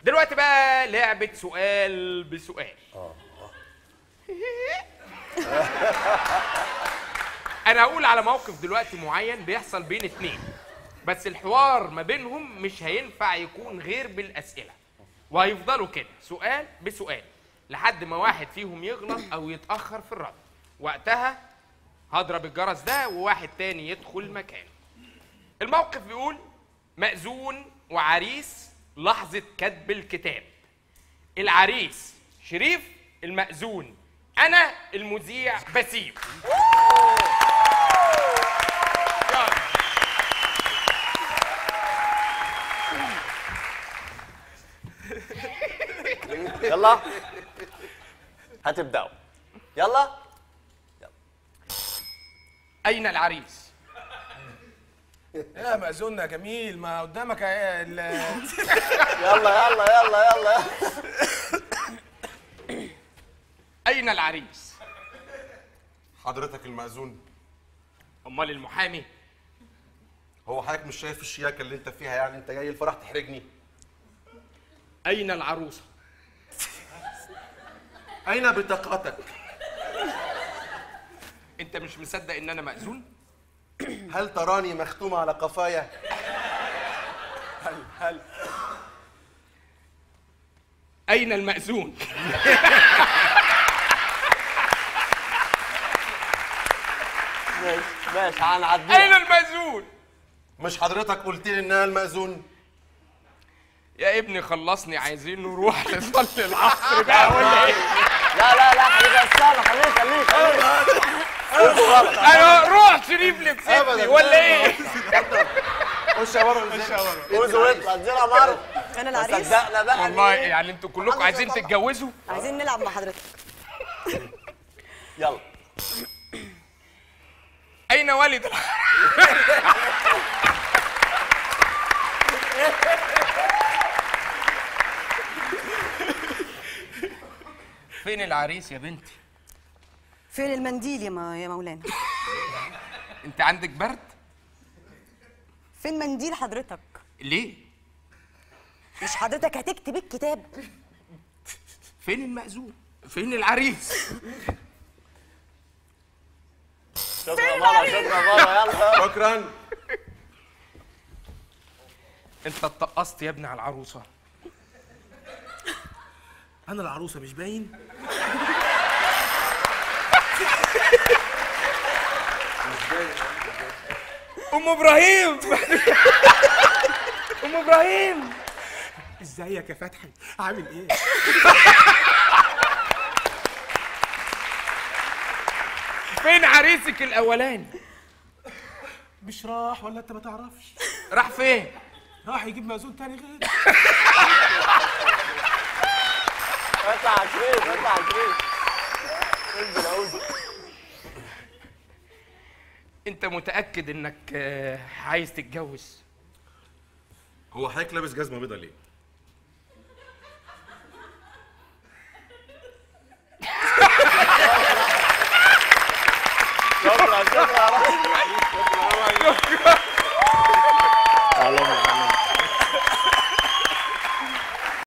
دلوقتي بقى لعبه سؤال بسؤال انا هقول على موقف دلوقتي معين بيحصل بين اتنين بس الحوار ما بينهم مش هينفع يكون غير بالاسئله وهيفضلوا كده سؤال بسؤال لحد ما واحد فيهم يغلط او يتاخر في الرد وقتها هضرب الجرس ده وواحد تاني يدخل مكانه الموقف بيقول مأذون وعريس لحظة كتب الكتاب العريس شريف المأذون أنا المذيع بسيم يلا. يلا هتبداوا يلا أين العريس؟ يا مأذون يا جميل ما قدامك اهي ال- يلا يلا يلا يلا أين العريس؟ حضرتك المأذون أمال المحامي؟ هو حضرتك مش شايف الشياكه اللي انت فيها يعني انت جاي الفرح تحرجني أين العروسة؟ اين بطاقتك أنت مش مصدق إن أنا مأذون؟ هل تراني مختومه على قفايا هل أين المأذون؟ ماشي ماشي هنعديها أين المأذون؟ مش حضرتك قلت لي ان انا المأذون يا ابني خلصني عايزين نروح نصلي العصر بقى ولا ايه؟ لا لا لا حبيبي استنى خليك خليك خليك قلت غلط انا روح شريف لبستني أبداً. ولا ايه؟ خش يا بره خش يا بره فوز واطلع ادينا مره انا العريس صدقنا بقى والله إن إيه؟ يعني انتوا كلكم عايزين تتجوزوا؟ عايزين نلعب مع حضرتك يلا اين والد الع- فين العريس يا بنتي؟ فين المنديل يا ما يا مولانا انت عندك برد؟ فين منديل حضرتك ليه؟ مش حضرتك هتكتب الكتاب فين المأذون؟ فين العريس؟ شكرا مره شكرا مره يلا شكرا انت اتقصت يا ابني على العروسه انا العروسه مش باين ام ابراهيم ام ابراهيم ازيك يا فتحي عامل ايه فين عريسك الاولاني؟ مش راح ولا انت ما تعرفش راح فين؟ راح يجيب مأذون تاني غير اطلع على شريف اطلع على شريف انزل عوزي انت متاكد انك آه، عايز تتجوز؟ هو حضرتك لابس جزمه بيضه ليه